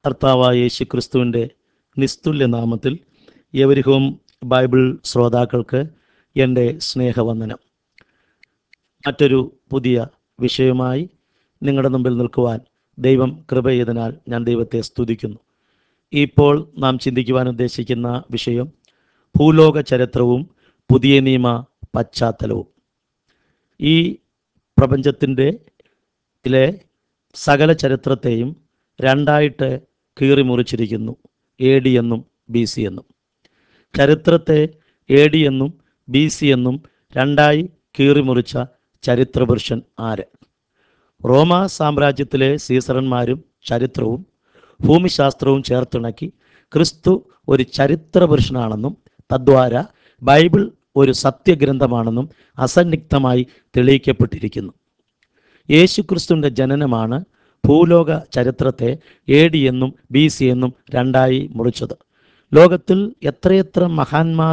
കർത്താവായ യേശു ക്രിസ്തുവിൻ്റെ നിസ്തുല്യ നാമത്തിൽ ഏവരിഹവും ബൈബിൾ ശ്രോതാക്കൾക്ക് എൻ്റെ സ്നേഹവന്ദനം മറ്റൊരു പുതിയ വിഷയമായി നിങ്ങളുടെ മുമ്പിൽ നിൽക്കുവാൻ ദൈവം കൃപ ചെയ്തനാൽ ഞാൻ ദൈവത്തെ സ്തുതിക്കുന്നു ഇപ്പോൾ നാം ചിന്തിക്കുവാൻ ഉദ്ദേശിക്കുന്ന വിഷയം ഭൂലോക ചരിത്രവും പുതിയ നിയമ പശ്ചാത്തലവും ഈ പ്രപഞ്ചത്തിൻ്റെ ത്തിലെ സകല ചരിത്രത്തെയും രണ്ടായിട്ട് കീറി മുറിച്ചിരിക്കുന്നു എ ഡി എന്നും ബി സി എന്നും ചരിത്രത്തെ എ ഡി എന്നും ബി സി എന്നും രണ്ടായി കീറി മുറിച്ച ചരിത്രപുരുഷൻ ആര് റോമ സാമ്രാജ്യത്തിലെ സീസറന്മാരും ചരിത്രവും ഭൂമിശാസ്ത്രവും ചേർത്തിണക്കി ക്രിസ്തു ഒരു ചരിത്രപുരുഷനാണെന്നും തദ്വാര ബൈബിൾ ഒരു സത്യഗ്രന്ഥമാണെന്നും അസന്നിഗ്ധമായി തെളിയിക്കപ്പെട്ടിരിക്കുന്നു യേശുക്രിസ്തുവിൻ്റെ ജനനമാണ് ഭൂലോക ചരിത്രത്തെ എ ഡി എന്നും ബി സി എന്നും രണ്ടായി മുറിച്ചത് ലോകത്തിൽ എത്രയെത്ര മഹാന്മാർ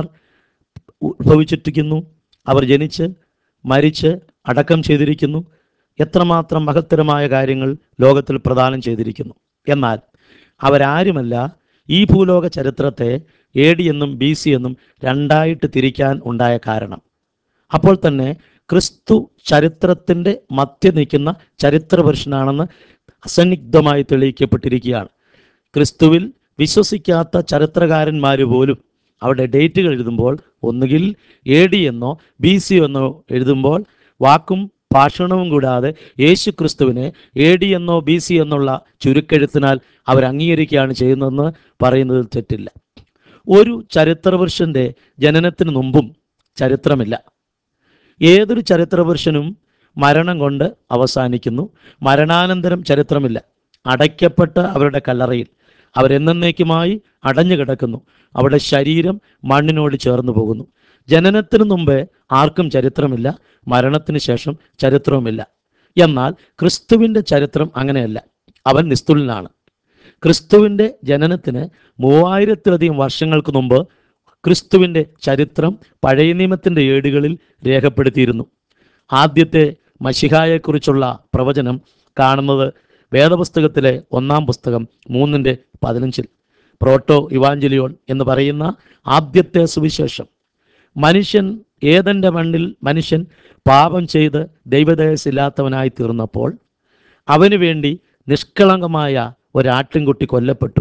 ഉത്ഭവിച്ചിരിക്കുന്നു അവർ ജനിച്ച് മരിച്ച് അടക്കം ചെയ്തിരിക്കുന്നു എത്രമാത്രം മഹത്തരമായ കാര്യങ്ങൾ ലോകത്തിൽ പ്രദാനം ചെയ്തിരിക്കുന്നു എന്നാൽ അവരാരുമല്ല ഈ ഭൂലോക ചരിത്രത്തെ എ ഡി എന്നും ബി സി എന്നും രണ്ടായിട്ട് തിരിക്കാൻ ഉണ്ടായ കാരണം അപ്പോൾ തന്നെ ക്രിസ്തു ചരിത്രത്തിൻ്റെ മധ്യ നിൽക്കുന്ന ചരിത്രപുരുഷനാണെന്ന് അസന്നിഗ്ധമായി തെളിയിക്കപ്പെട്ടിരിക്കുകയാണ് ക്രിസ്തുവിൽ വിശ്വസിക്കാത്ത ചരിത്രകാരന്മാർ പോലും അവരുടെ ഡേറ്റുകൾ എഴുതുമ്പോൾ ഒന്നുകിൽ എ ഡി എന്നോ ബി സി എന്നോ എഴുതുമ്പോൾ വാക്കും ഭാഷണവും കൂടാതെ യേശു ക്രിസ്തുവിനെ എ ഡി എന്നോ ബി സി എന്നുള്ള ചുരുക്കെഴുത്തിനാൽ അവർ അംഗീകരിക്കുകയാണ് ചെയ്യുന്നതെന്ന് പറയുന്നതിൽ തെറ്റില്ല ഒരു ചരിത്രപുരുഷൻ്റെ ജനനത്തിന് മുമ്പും ചരിത്രമില്ല ഏതൊരു ചരിത്രപുരുഷനും മരണം കൊണ്ട് അവസാനിക്കുന്നു മരണാനന്തരം ചരിത്രമില്ല അടയ്ക്കപ്പെട്ട അവരുടെ കല്ലറയിൽ അവരെന്നേക്കുമായി അടഞ്ഞു കിടക്കുന്നു അവരുടെ ശരീരം മണ്ണിനോട് ചേർന്ന് പോകുന്നു ജനനത്തിന് മുമ്പേ ആർക്കും ചരിത്രമില്ല മരണത്തിന് ശേഷം ചരിത്രവുമില്ല എന്നാൽ ക്രിസ്തുവിൻ്റെ ചരിത്രം അങ്ങനെയല്ല അവൻ നിസ്തുലനാണ് ക്രിസ്തുവിൻ്റെ ജനനത്തിന് മൂവായിരത്തിലധികം വർഷങ്ങൾക്ക് മുമ്പ് ക്രിസ്തുവിൻ്റെ ചരിത്രം പഴയ നിയമത്തിൻ്റെ ഏടുകളിൽ രേഖപ്പെടുത്തിയിരുന്നു ആദ്യത്തെ മഷിഹായെക്കുറിച്ചുള്ള പ്രവചനം കാണുന്നത് വേദപുസ്തകത്തിലെ ഒന്നാം പുസ്തകം മൂന്നിൻ്റെ പതിനഞ്ചിൽ പ്രോട്ടോ ഇവാഞ്ചലിയോൺ എന്ന് പറയുന്ന ആദ്യത്തെ സുവിശേഷം മനുഷ്യൻ ഏതൻ്റെ മണ്ണിൽ മനുഷ്യൻ പാപം ചെയ്ത് ദൈവദേശില്ലാത്തവനായി തീർന്നപ്പോൾ അവന് വേണ്ടി നിഷ്കളങ്കമായ ഒരാട്ടിൻകുട്ടി കൊല്ലപ്പെട്ടു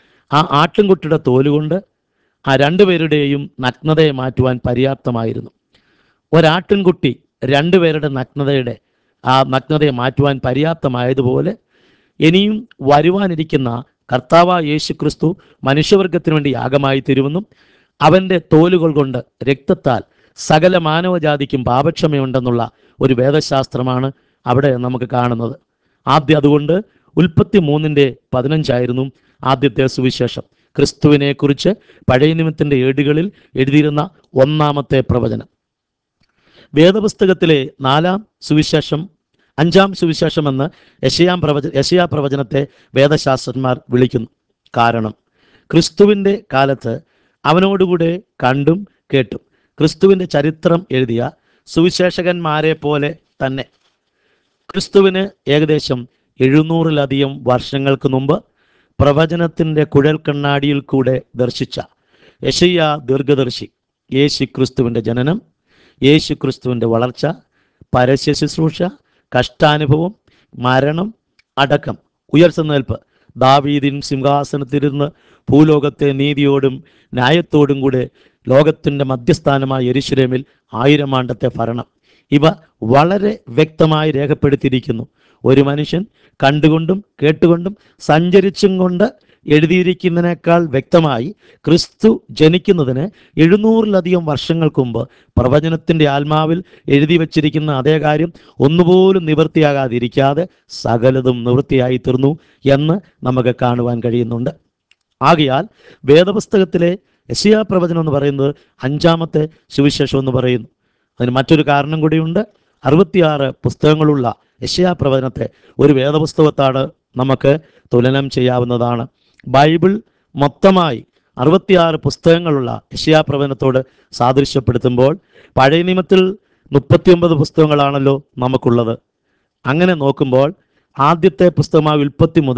ആ ആട്ടിൻകുട്ടിയുടെ തോലുകൊണ്ട് ആ രണ്ടുപേരുടെയും നഗ്നതയെ മാറ്റുവാൻ പര്യാപ്തമായിരുന്നു ഒരാട്ടിൻകുട്ടി രണ്ടുപേരുടെ നഗ്നതയുടെ ആ നഗ്നതയെ മാറ്റുവാൻ പര്യാപ്തമായതുപോലെ ഇനിയും വരുവാനിരിക്കുന്ന കർത്താവ യേശു ക്രിസ്തു മനുഷ്യവർഗത്തിന് വേണ്ടി യാഗമായി തീരുമെന്നും അവൻ്റെ തോലുകൾ കൊണ്ട് രക്തത്താൽ സകല മാനവജാതിക്കും പാപക്ഷമയുണ്ടെന്നുള്ള ഒരു വേദശാസ്ത്രമാണ് അവിടെ നമുക്ക് കാണുന്നത് ആദ്യം അതുകൊണ്ട് ഉൽപ്പത്തി മൂന്നിൻ്റെ പതിനഞ്ചായിരുന്നു ആദ്യത്തെ സുവിശേഷം ക്രിസ്തുവിനെ കുറിച്ച് പഴയ നിയമത്തിൻ്റെ ഏടുകളിൽ എഴുതിയിരുന്ന ഒന്നാമത്തെ പ്രവചനം വേദപുസ്തകത്തിലെ നാലാം സുവിശേഷം അഞ്ചാം സുവിശേഷമെന്ന് യശയാം പ്രവച യശയാ പ്രവചനത്തെ വേദശാസ്ത്രന്മാർ വിളിക്കുന്നു കാരണം ക്രിസ്തുവിൻ്റെ കാലത്ത് അവനോടുകൂടെ കണ്ടും കേട്ടും ക്രിസ്തുവിൻ്റെ ചരിത്രം എഴുതിയ സുവിശേഷകന്മാരെ പോലെ തന്നെ ക്രിസ്തുവിന് ഏകദേശം എഴുന്നൂറിലധികം വർഷങ്ങൾക്ക് മുമ്പ് പ്രവചനത്തിൻ്റെ കുഴൽ കണ്ണാടിയിൽ കൂടെ ദർശിച്ച യശയ്യ ദീർഘദർശി യേശു ക്രിസ്തുവിൻ്റെ ജനനം യേശു ക്രിസ്തുവിൻ്റെ വളർച്ച പരസ്യ ശുശ്രൂഷ കഷ്ടാനുഭവം മരണം അടക്കം ഉയർത്തുന്നേൽപ്പ് ദാവീദിൻ സിംഹാസനത്തിരുന്ന് ഭൂലോകത്തെ നീതിയോടും ന്യായത്തോടും കൂടെ ലോകത്തിൻ്റെ മധ്യസ്ഥാനമായ എരിശുരേമിൽ ആയിരം ആണ്ടത്തെ ഭരണം ഇവ വളരെ വ്യക്തമായി രേഖപ്പെടുത്തിയിരിക്കുന്നു ഒരു മനുഷ്യൻ കണ്ടുകൊണ്ടും കേട്ടുകൊണ്ടും സഞ്ചരിച്ചും കൊണ്ട് എഴുതിയിരിക്കുന്നതിനേക്കാൾ വ്യക്തമായി ക്രിസ്തു ജനിക്കുന്നതിന് എഴുന്നൂറിലധികം വർഷങ്ങൾക്ക് മുമ്പ് പ്രവചനത്തിൻ്റെ ആത്മാവിൽ എഴുതി വച്ചിരിക്കുന്ന അതേ കാര്യം ഒന്നുപോലും നിവൃത്തിയാകാതിരിക്കാതെ സകലതും നിവൃത്തിയായി തീർന്നു എന്ന് നമുക്ക് കാണുവാൻ കഴിയുന്നുണ്ട് ആകയാൽ വേദപുസ്തകത്തിലെ യശയാ പ്രവചനം എന്ന് പറയുന്നത് അഞ്ചാമത്തെ സുവിശേഷം എന്ന് പറയുന്നു അതിന് മറ്റൊരു കാരണം കൂടിയുണ്ട് അറുപത്തിയാറ് പുസ്തകങ്ങളുള്ള യശയാ പ്രവചനത്തെ ഒരു വേദപുസ്തകത്താണ് നമുക്ക് തുലനം ചെയ്യാവുന്നതാണ് ബൈബിൾ മൊത്തമായി അറുപത്തിയാറ് പുസ്തകങ്ങളുള്ള യശയാ പ്രവചനത്തോട് സാദൃശ്യപ്പെടുത്തുമ്പോൾ പഴയ നിയമത്തിൽ മുപ്പത്തിയൊമ്പത് പുസ്തകങ്ങളാണല്ലോ നമുക്കുള്ളത് അങ്ങനെ നോക്കുമ്പോൾ ആദ്യത്തെ പുസ്തകമായ ഉൽപ്പത്തി മുതൽ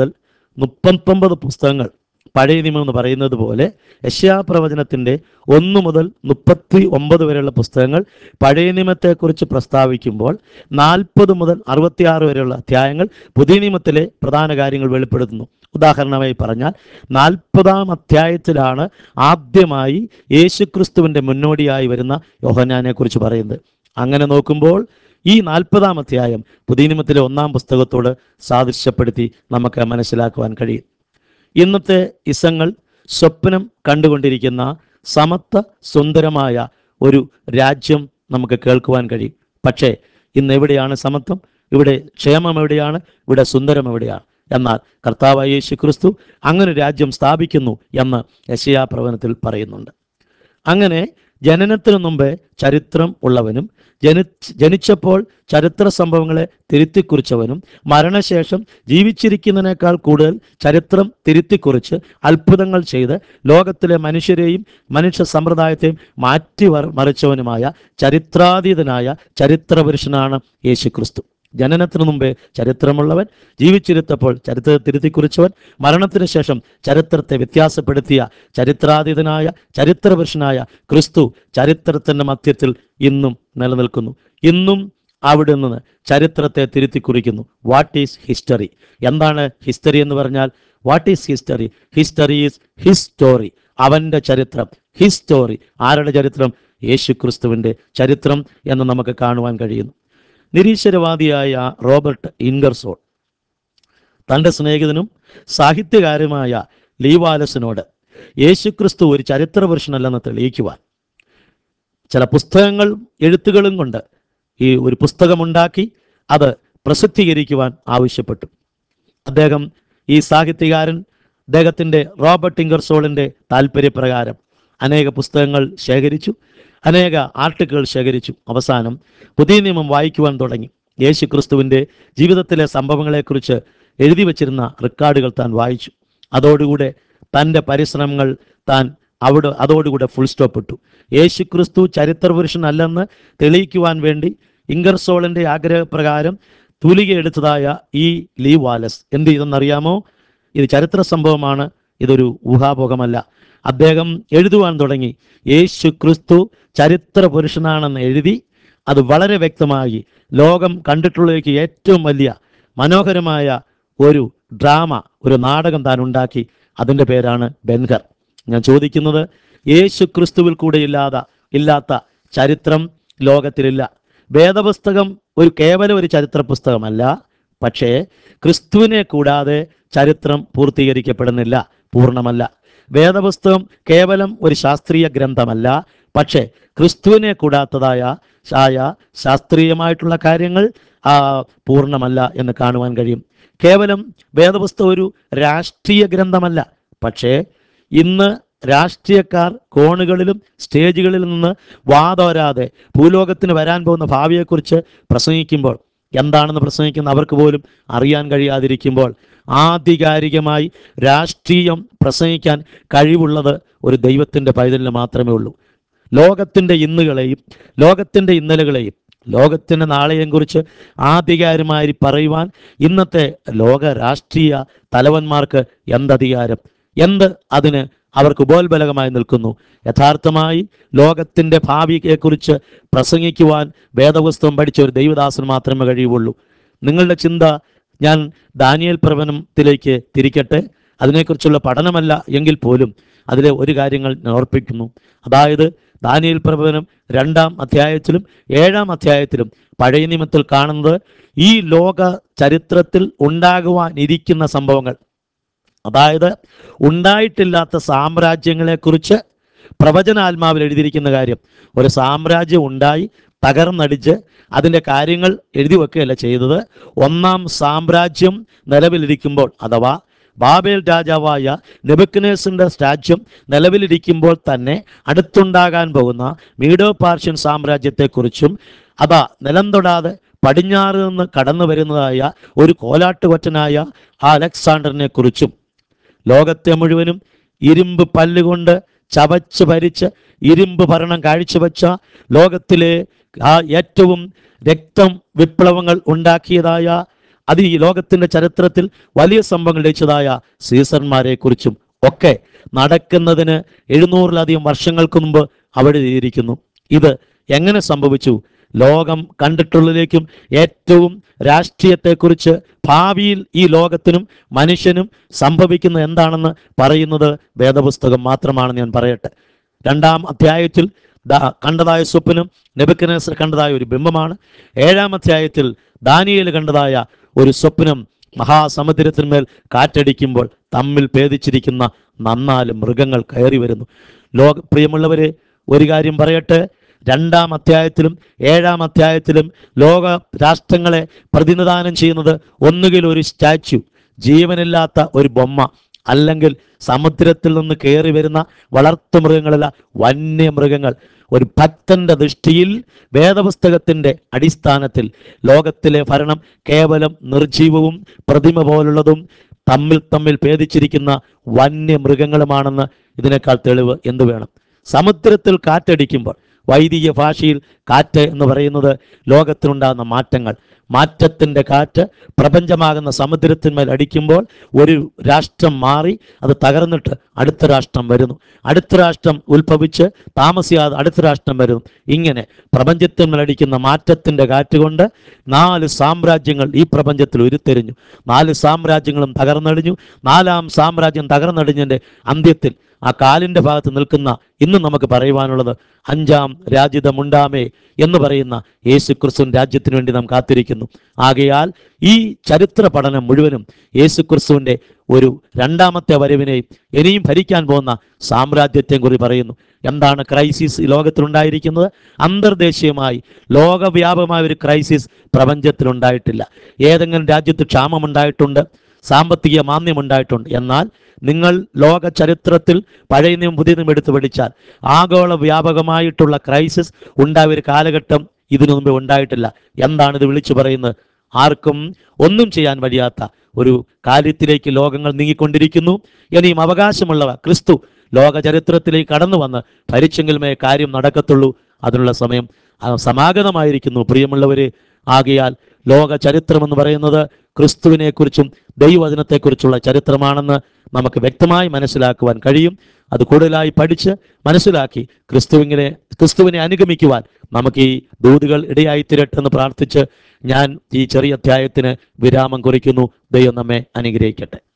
മുപ്പത്തൊമ്പത് പുസ്തകങ്ങൾ പഴയ നിയമം എന്ന് പറയുന്നത് പോലെ യശയാപ്രവചനത്തിൻ്റെ ഒന്ന് മുതൽ മുപ്പത്തി ഒമ്പത് വരെയുള്ള പുസ്തകങ്ങൾ പഴയ നിയമത്തെക്കുറിച്ച് പ്രസ്താവിക്കുമ്പോൾ നാൽപ്പത് മുതൽ അറുപത്തിയാറ് വരെയുള്ള അധ്യായങ്ങൾ പുതിയ നിയമത്തിലെ പ്രധാന കാര്യങ്ങൾ വെളിപ്പെടുത്തുന്നു ഉദാഹരണമായി പറഞ്ഞാൽ നാൽപ്പതാം അധ്യായത്തിലാണ് ആദ്യമായി യേശുക്രിസ്തുവിൻ്റെ മുന്നോടിയായി വരുന്ന യോഹന്നാനെ കുറിച്ച് പറയുന്നത് അങ്ങനെ നോക്കുമ്പോൾ ഈ നാൽപ്പതാം അധ്യായം പുതിയ നിയമത്തിലെ ഒന്നാം പുസ്തകത്തോട് സാദൃശ്യപ്പെടുത്തി നമുക്ക് മനസ്സിലാക്കുവാൻ കഴിയും ഇന്നത്തെ ഇസങ്ങൾ സ്വപ്നം കണ്ടുകൊണ്ടിരിക്കുന്ന സമത്വ സുന്ദരമായ ഒരു രാജ്യം നമുക്ക് കേൾക്കുവാൻ കഴിയും പക്ഷേ ഇന്ന് എവിടെയാണ് സമത്വം ഇവിടെ ക്ഷേമം എവിടെയാണ് ഇവിടെ സുന്ദരം എവിടെയാണ് എന്നാൽ കർത്താവായ യേശു ക്രിസ്തു അങ്ങനെ രാജ്യം സ്ഥാപിക്കുന്നു എന്ന് യശയാ പ്രവചനത്തിൽ പറയുന്നുണ്ട് അങ്ങനെ ജനനത്തിനു മുമ്പേ ചരിത്രം ഉള്ളവനും ജനി ജനിച്ചപ്പോൾ ചരിത്ര സംഭവങ്ങളെ തിരുത്തിക്കുറിച്ചവനും മരണശേഷം ജീവിച്ചിരിക്കുന്നതിനേക്കാൾ കൂടുതൽ ചരിത്രം തിരുത്തിക്കുറിച്ച് അത്ഭുതങ്ങൾ ചെയ്ത് ലോകത്തിലെ മനുഷ്യരെയും മനുഷ്യ സമ്പ്രദായത്തെയും മാറ്റി വർ- മറിച്ചവനുമായ ചരിത്രാതീതനായ ചരിത്രപുരുഷനാണ് യേശു ക്രിസ്തു ജനനത്തിനു മുമ്പേ ചരിത്രമുള്ളവൻ ജീവിച്ചിരുത്തപ്പോൾ ചരിത്രത്തെ തിരുത്തിക്കുറിച്ചവൻ മരണത്തിന് ശേഷം ചരിത്രത്തെ വ്യത്യാസപ്പെടുത്തിയ ചരിത്രാതീതനായ ചരിത്രപുരുഷനായ ക്രിസ്തു ചരിത്രത്തിന്റെ മധ്യത്തിൽ ഇന്നും നിലനിൽക്കുന്നു ഇന്നും അവിടെ നിന്ന് ചരിത്രത്തെ തിരുത്തി കുറിക്കുന്നു വാട്ട് ഈസ് ഹിസ്റ്ററി എന്താണ് ഹിസ്റ്ററി എന്ന് പറഞ്ഞാൽ what is history history is his story അവന്റെ ചരിത്രം ഹിസ് സ്റ്റോറി ആരുടെ ചരിത്രം യേശു ക്രിസ്തുവിന്റെ ചരിത്രം എന്ന് നമുക്ക് കാണുവാൻ കഴിയുന്നു നിരീശ്വരവാദിയായ റോബർട്ട് ഇൻഗർസോൾ തൻ്റെ സ്നേഹിതനും സാഹിത്യകാരുമായ ലീവാലസിനോട് യേശുക്രിസ്തു ഒരു ചരിത്രപുരുഷനല്ലെന്ന് തെളിയിക്കുവാൻ ചില പുസ്തകങ്ങൾ എഴുത്തുകളും കൊണ്ട് ഈ ഒരു പുസ്തകമുണ്ടാക്കി അത് പ്രസിദ്ധീകരിക്കുവാൻ ആവശ്യപ്പെട്ടു അദ്ദേഹം ഈ സാഹിത്യകാരൻ അദ്ദേഹത്തിൻ്റെ റോബർട്ട് ഇംഗർസോളിൻ്റെ താല്പര്യപ്രകാരം അനേക പുസ്തകങ്ങൾ ശേഖരിച്ചു അനേക ആർട്ടിക്കിൾ ശേഖരിച്ചു അവസാനം പുതിയ നിയമം വായിക്കുവാൻ തുടങ്ങി യേശു ക്രിസ്തുവിൻ്റെ ജീവിതത്തിലെ സംഭവങ്ങളെക്കുറിച്ച് എഴുതി വച്ചിരുന്ന റെക്കോർഡുകൾ താൻ വായിച്ചു അതോടുകൂടെ തൻ്റെ പരിശ്രമങ്ങൾ താൻ അവിടെ അതോടുകൂടെ ഫുൾ സ്റ്റോപ്പ് ഇട്ടു യേശു ക്രിസ്തു ചരിത്രപുരുഷനല്ലെന്ന് തെളിയിക്കുവാൻ വേണ്ടി ഇംഗർസോളിൻ്റെ ആഗ്രഹപ്രകാരം തൂലിക എടുത്തതായ ഈ ലീ വാലസ് എന്ത് ചെയ്തെന്നറിയാമോ ഇത് ചരിത്ര സംഭവമാണ് ഇതൊരു ഊഹാഭോഗമല്ല അദ്ദേഹം എഴുതുവാൻ തുടങ്ങി യേശു ക്രിസ്തു ചരിത്ര പുരുഷനാണെന്ന് എഴുതി അത് വളരെ വ്യക്തമായി ലോകം കണ്ടിട്ടുള്ളവയ്ക്ക് ഏറ്റവും വലിയ മനോഹരമായ ഒരു ഡ്രാമ ഒരു നാടകം താൻ ഉണ്ടാക്കി അതിൻ്റെ പേരാണ് ബെൻഹർ ഞാൻ ചോദിക്കുന്നത് യേശു ക്രിസ്തുവിൽ കൂടെ ഇല്ലാത ഇല്ലാത്ത ചരിത്രം ലോകത്തിലില്ല വേദപുസ്തകം ഒരു കേവലം ഒരു ചരിത്ര പുസ്തകമല്ല പക്ഷേ ക്രിസ്തുവിനെ കൂടാതെ ചരിത്രം പൂർത്തീകരിക്കപ്പെടുന്നില്ല പൂർണ്ണമല്ല വേദപുസ്തകം കേവലം ഒരു ശാസ്ത്രീയ ഗ്രന്ഥമല്ല പക്ഷേ ക്രിസ്തുവിനെ കൂടാത്തതായ ആയ ശാസ്ത്രീയമായിട്ടുള്ള കാര്യങ്ങൾ ആ, പൂർണ്ണമല്ല എന്ന് കാണുവാൻ കഴിയും കേവലം വേദപുസ്തകം ഒരു രാഷ്ട്രീയ ഗ്രന്ഥമല്ല പക്ഷേ ഇന്ന് രാഷ്ട്രീയക്കാർ കോണുകളിലും സ്റ്റേജുകളിൽ നിന്ന് വാതോരാതെ ഭൂലോകത്തിന് വരാൻ പോകുന്ന ഭാവിയെക്കുറിച്ച് പ്രസംഗിക്കുമ്പോൾ എന്താണെന്ന് പ്രസംഗിക്കുന്ന അവർക്ക് പോലും അറിയാൻ കഴിയാതിരിക്കുമ്പോൾ ആധികാരികമായി രാഷ്ട്രീയം പ്രസംഗിക്കാൻ കഴിവുള്ളത് ഒരു ദൈവത്തിൻ്റെ പൈതലിന് മാത്രമേ ഉള്ളൂ ലോകത്തിൻ്റെ ഇന്നുകളെയും ലോകത്തിൻ്റെ ഇന്നലകളെയും ലോകത്തിൻ്റെ നാളെയും കുറിച്ച് ആധികാരമായി പറയുവാൻ ഇന്നത്തെ ലോക രാഷ്ട്രീയ തലവന്മാർക്ക് എന്തധികാരം എന്ത് അതിന് അവർക്ക് ഉപോത്ബലകമായി നിൽക്കുന്നു യഥാർത്ഥമായി ലോകത്തിൻ്റെ ഭാവിയെക്കുറിച്ച് പ്രസംഗിക്കുവാൻ വേദപുസ്തകം പഠിച്ച ഒരു ദൈവദാസന് മാത്രമേ കഴിയുള്ളൂ നിങ്ങളുടെ ചിന്ത ഞാൻ ദാനിയേൽ പ്രവചനത്തിലേക്ക് തിരിക്കട്ടെ അതിനെക്കുറിച്ചുള്ള പഠനമല്ല എങ്കിൽ പോലും അതിലെ ഒരു കാര്യങ്ങൾ ഞാൻ ഓർപ്പിക്കുന്നു അതായത് ദാനിയേൽ പ്രവചനം രണ്ടാം അധ്യായത്തിലും ഏഴാം അധ്യായത്തിലും പഴയ നിയമത്തിൽ കാണുന്നത് ഈ ലോക ചരിത്രത്തിൽ ഉണ്ടാകുവാനിരിക്കുന്ന സംഭവങ്ങൾ അതായത് ഉണ്ടായിട്ടില്ലാത്ത സാമ്രാജ്യങ്ങളെക്കുറിച്ച് പ്രവചനാത്മാവിൽ എഴുതിയിരിക്കുന്ന കാര്യം ഒരു സാമ്രാജ്യം ഉണ്ടായി തകർന്നടിച്ച് അതിൻ്റെ കാര്യങ്ങൾ എഴുതി വെക്കുകയല്ല ചെയ്തത് ഒന്നാം സാമ്രാജ്യം നിലവിലിരിക്കുമ്പോൾ അഥവാ ബാബേൽ രാജാവായ നെബുക്കനേസിന്റെ രാജ്യം നിലവിലിരിക്കുമ്പോൾ തന്നെ അടുത്തുണ്ടാകാൻ പോകുന്ന മീഡോ പാർഷ്യൻ സാമ്രാജ്യത്തെക്കുറിച്ചും അതാ നിലം തൊടാതെ പടിഞ്ഞാറ് നിന്ന് കടന്നു വരുന്നതായ ഒരു കോലാട്ടുകൊറ്റനായ ആ അലക്സാണ്ടറിനെ കുറിച്ചും ലോകത്തെ മുഴുവനും ഇരുമ്പ് പല്ലുകൊണ്ട് ചവച്ച് ഭരിച്ച് ഇരുമ്പ് ഭരണം കാഴ്ചവെച്ച ലോകത്തിലെ ആ ഏറ്റവും രക്തം വിപ്ലവങ്ങൾ ഉണ്ടാക്കിയതായ അത് ഈ ലോകത്തിന്റെ ചരിത്രത്തിൽ വലിയ സംഭവങ്ങൾ രചിച്ചതായ സീസർമാരെ കുറിച്ചും ഒക്കെ നടക്കുന്നതിന് എഴുന്നൂറിലധികം വർഷങ്ങൾക്ക് മുമ്പ് അവിടെ എഴുതിയിരിക്കുന്നു ഇത് എങ്ങനെ സംഭവിച്ചു ലോകം കണ്ടിട്ടുള്ളതിലേക്കും ഏറ്റവും രാഷ്ട്രീയത്തെക്കുറിച്ച് ഭാവിയിൽ ഈ ലോകത്തിനും മനുഷ്യനും സംഭവിക്കുന്ന എന്താണെന്ന് പറയുന്നത് വേദപുസ്തകം മാത്രമാണെന്ന് ഞാൻ പറയട്ടെ രണ്ടാം അധ്യായത്തിൽ ദാ- കണ്ടതായ സ്വപ്നം നെബുക്കനേസർ കണ്ടതായ ഒരു ബിംബമാണ് ഏഴാം അധ്യായത്തിൽ ദാനിയേൽ കണ്ടതായ ഒരു സ്വപ്നം മഹാസമുദ്രത്തിന്മേൽ കാറ്റടിക്കുമ്പോൾ തമ്മിൽ ഭേദിച്ചിരിക്കുന്ന നന്നാല് മൃഗങ്ങൾ കയറി വരുന്നു ലോക പ്രിയമുള്ളവരെ ഒരു കാര്യം പറയട്ടെ രണ്ടാം അധ്യായത്തിലും ഏഴാം അധ്യായത്തിലും ലോക രാഷ്ട്രങ്ങളെ പ്രതിനിധാനം ചെയ്യുന്നത് ഒന്നുകിൽ ഒരു സ്റ്റാച്യു ജീവനില്ലാത്ത ഒരു ബൊമ്മ അല്ലെങ്കിൽ സമുദ്രത്തിൽ നിന്ന് കയറി വരുന്ന വളർത്തുമൃഗങ്ങളല്ല വന്യമൃഗങ്ങൾ ഒരു ഭക്തന്റെ ദൃഷ്ടിയിൽ വേദപുസ്തകത്തിന്റെ അടിസ്ഥാനത്തിൽ ലോകത്തിലെ ഭരണം കേവലം നിർജീവവും പ്രതിമ പോലുള്ളതും തമ്മിൽ തമ്മിൽ ഭേദിച്ചിരിക്കുന്ന വന്യമൃഗങ്ങളുമാണെന്ന് ഇതിനേക്കാൾ തെളിവ് എന്തു വേണം സമുദ്രത്തിൽ കാറ്റടിക്കുമ്പോൾ വൈദിക ഭാഷയിൽ കാറ്റ് എന്ന് പറയുന്നത് ലോകത്തിനുണ്ടാകുന്ന മാറ്റങ്ങൾ മാറ്റത്തിൻ്റെ കാറ്റ് പ്രപഞ്ചമാകുന്ന സമുദ്രത്തിന്മേൽ അടിക്കുമ്പോൾ ഒരു രാഷ്ട്രം മാറി അത് തകർന്നിട്ട് അടുത്ത രാഷ്ട്രം വരുന്നു അടുത്ത രാഷ്ട്രം ഉത്ഭവിച്ച് താമസിയാതെ അടുത്ത രാഷ്ട്രം വരുന്നു ഇങ്ങനെ പ്രപഞ്ചത്തിന്മേൽ അടിക്കുന്ന മാറ്റത്തിൻ്റെ കാറ്റ് കൊണ്ട് നാല് സാമ്രാജ്യങ്ങൾ ഈ പ്രപഞ്ചത്തിൽ ഉരുത്തെരിഞ്ഞു നാല് സാമ്രാജ്യങ്ങളും തകർന്നടിഞ്ഞു നാലാം സാമ്രാജ്യം തകർന്നടിഞ്ഞതിൻ്റെ അന്ത്യത്തിൽ ആ കാലിന്റെ ഭാഗത്ത് നിൽക്കുന്ന ഇന്ന് നമുക്ക് പറയുവാനുള്ളത് അഞ്ചാം രാജ്യതമുണ്ടാമേ എന്ന് പറയുന്ന യേശു ക്രിസ്തുവിൻ രാജ്യത്തിന് വേണ്ടി നാം കാത്തിരിക്കുന്നു ആകയാൽ ഈ ചരിത്ര പഠനം മുഴുവനും യേശു ക്രിസ്തുവിന്റെ ഒരു രണ്ടാമത്തെ വരവിനെയും ഇനിയും ഭരിക്കാൻ പോകുന്ന സാമ്രാജ്യത്തെയും കുറിച്ച് പറയുന്നു എന്താണ് ക്രൈസിസ് ഈ ലോകത്തിലുണ്ടായിരിക്കുന്നത് അന്തർദേശീയമായി ലോകവ്യാപകമായ ഒരു ക്രൈസിസ് പ്രപഞ്ചത്തിലുണ്ടായിട്ടില്ല ഏതെങ്കിലും രാജ്യത്ത് ക്ഷാമമുണ്ടായിട്ടുണ്ട് സാമ്പത്തിക മാന്ദ്യമുണ്ടായിട്ടുണ്ട് എന്നാൽ നിങ്ങൾ ലോക ചരിത്രത്തിൽ പഴയ നിയമം പുതിയ നിയമം എടുത്തു പഠിച്ചാൽ ആഗോള വ്യാപകമായിട്ടുള്ള ക്രൈസിസ് ഉണ്ടായ ഒരു കാലഘട്ടം ഇതിനു മുമ്പ് ഉണ്ടായിട്ടില്ല എന്താണ് ഇത് വിളിച്ചു പറയുന്നത് ആർക്കും ഒന്നും ചെയ്യാൻ വഴിയാത്ത ഒരു കാര്യത്തിലേക്ക് ലോകങ്ങൾ നീങ്ങിക്കൊണ്ടിരിക്കുന്നു ഇനിയും അവകാശമുള്ളവ ക്രിസ്തു ലോക ചരിത്രത്തിലേക്ക് കടന്നു വന്ന് ഭരിച്ചെങ്കിലുമേ കാര്യം നടക്കത്തുള്ളൂ അതിനുള്ള സമയം ആ, സമാഗതമായിരിക്കുന്നു പ്രിയമുള്ളവരെ ആകയാൽ ലോക ചരിത്രം എന്ന് പറയുന്നത് ക്രിസ്തുവിനെക്കുറിച്ചും ദൈവവചനത്തെക്കുറിച്ചുള്ള ചരിത്രമാണെന്ന് നമുക്ക് വ്യക്തമായി മനസ്സിലാക്കുവാൻ കഴിയും അത് കൂടുതലായി പഠിച്ച് മനസ്സിലാക്കി ക്രിസ്തുവിനെ ക്രിസ്തുവിനെ അനുഗമിക്കുവാൻ നമുക്ക് ഈ ദൂതുകൾ ഇടയായി തീരട്ടെന്ന് പ്രാർത്ഥിച്ച് ഞാൻ ഈ ചെറിയ അധ്യായത്തിന് വിരാമം കുറിക്കുന്നു ദൈവം നമ്മെ അനുഗ്രഹിക്കട്ടെ